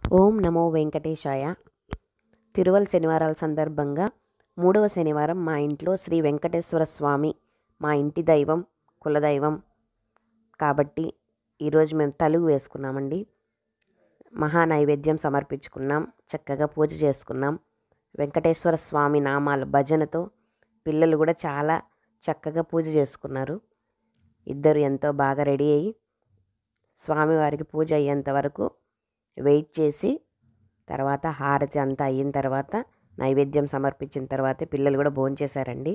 ఓం నమో వెంకటేశాయ తిరువల శనివారాల సందర్భంగా మూడవ శనివారం మా ఇంట్లో శ్రీ వెంకటేశ్వర స్వామి మా ఇంటి దైవం కులదైవం కాబట్టి ఈరోజు మేము తలుగు వేసుకున్నామండి మహా నైవేద్యం సమర్పించుకున్నాం చక్కగా పూజ చేసుకున్నాం వెంకటేశ్వర స్వామి నామాల భజనతో పిల్లలు కూడా చాలా చక్కగా పూజ చేసుకున్నారు ఇద్దరు ఎంతో బాగా రెడీ అయ్యి స్వామివారికి పూజ అయ్యేంత వరకు వెయిట్ చేసి తర్వాత హారతి అంతా అయిన తర్వాత నైవేద్యం సమర్పించిన తర్వాతే పిల్లలు కూడా భోంచేశారండి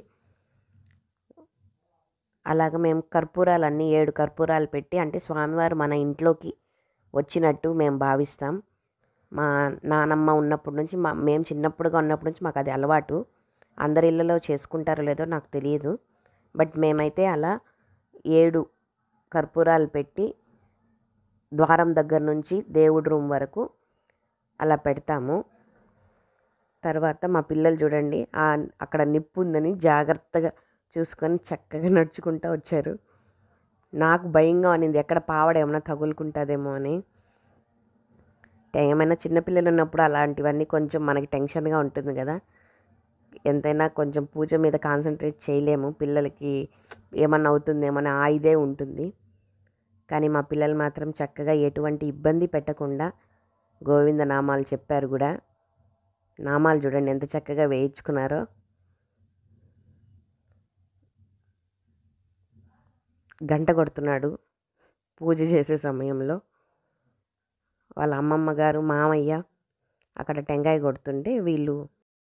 అలాగ మేము కర్పూరాలన్నీ ఏడు కర్పూరాలు పెట్టి అంటే స్వామివారు మన ఇంట్లోకి వచ్చినట్టు మేము భావిస్తాం మా నానమ్మ ఉన్నప్పటి నుంచి మా మేము చిన్నప్పుడుగా ఉన్నప్పటి నుంచి మాకు అది అలవాటు అందరి ఇళ్ళలో చేసుకుంటారో లేదో నాకు తెలియదు బట్ మేమైతే అలా ఏడు కర్పూరాలు పెట్టి ద్వారం దగ్గర నుంచి దేవుడి రూమ్ వరకు అలా పెడతాము తర్వాత మా పిల్లలు చూడండి ఆ అక్కడ నిప్పు ఉందని జాగ్రత్తగా చూసుకొని చక్కగా నడుచుకుంటూ వచ్చారు నాకు భయంగా అనింది ఎక్కడ పావడ ఏమైనా తగులుకుంటుందేమో అని ఏమైనా చిన్నపిల్లలు ఉన్నప్పుడు అలాంటివన్నీ కొంచెం మనకి టెన్షన్గా ఉంటుంది కదా ఎంతైనా కొంచెం పూజ మీద కాన్సన్ట్రేట్ చేయలేము పిల్లలకి ఏమన్నా అవుతుందేమో ఆ ఇదే ఉంటుంది కానీ మా పిల్లలు మాత్రం చక్కగా ఎటువంటి ఇబ్బంది పెట్టకుండా గోవింద నామాలు చెప్పారు కూడా నామాలు చూడండి ఎంత చక్కగా వేయించుకున్నారో గంట కొడుతున్నాడు పూజ చేసే సమయంలో వాళ్ళ అమ్మమ్మ గారు మామయ్య అక్కడ టెంకాయ కొడుతుంటే వీళ్ళు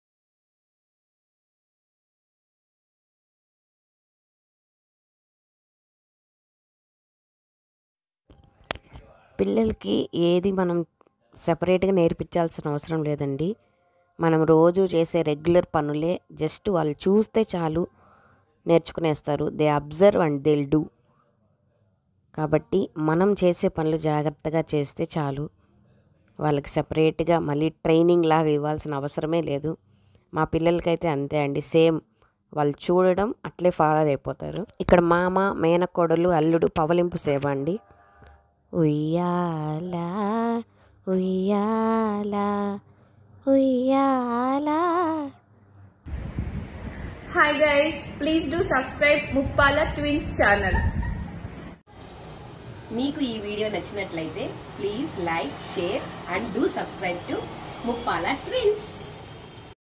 పిల్లలకి ఏది మనం సపరేట్గా నేర్పించాల్సిన అవసరం లేదండి మనం రోజు చేసే రెగ్యులర్ పనులే జస్ట్ వాళ్ళు చూస్తే చాలు నేర్చుకునేస్తారు they observe and they'll do కాబట్టి మనం చేసే పనులు జాగ్రత్తగా చేస్తే చాలు వాళ్ళకి సపరేట్గా మళ్ళీ ట్రైనింగ్ లాగా ఇవ్వాల్సిన అవసరమే లేదు మా పిల్లలకైతే అంతే అండి సేమ్ వాళ్ళు చూడడం అట్లే ఫాలో అయిపోతారు ఇక్కడ మామ మేనకోడలు అల్లుడు పవలింపు సేవ అండి ఉయ్యాల ఉయ్యాల ఉయ్యాల Hi guys, please do subscribe Muppala Twins channel. మీకు ఈ వీడియో నచ్చినట్లయితే please like share and do subscribe to Muppala twins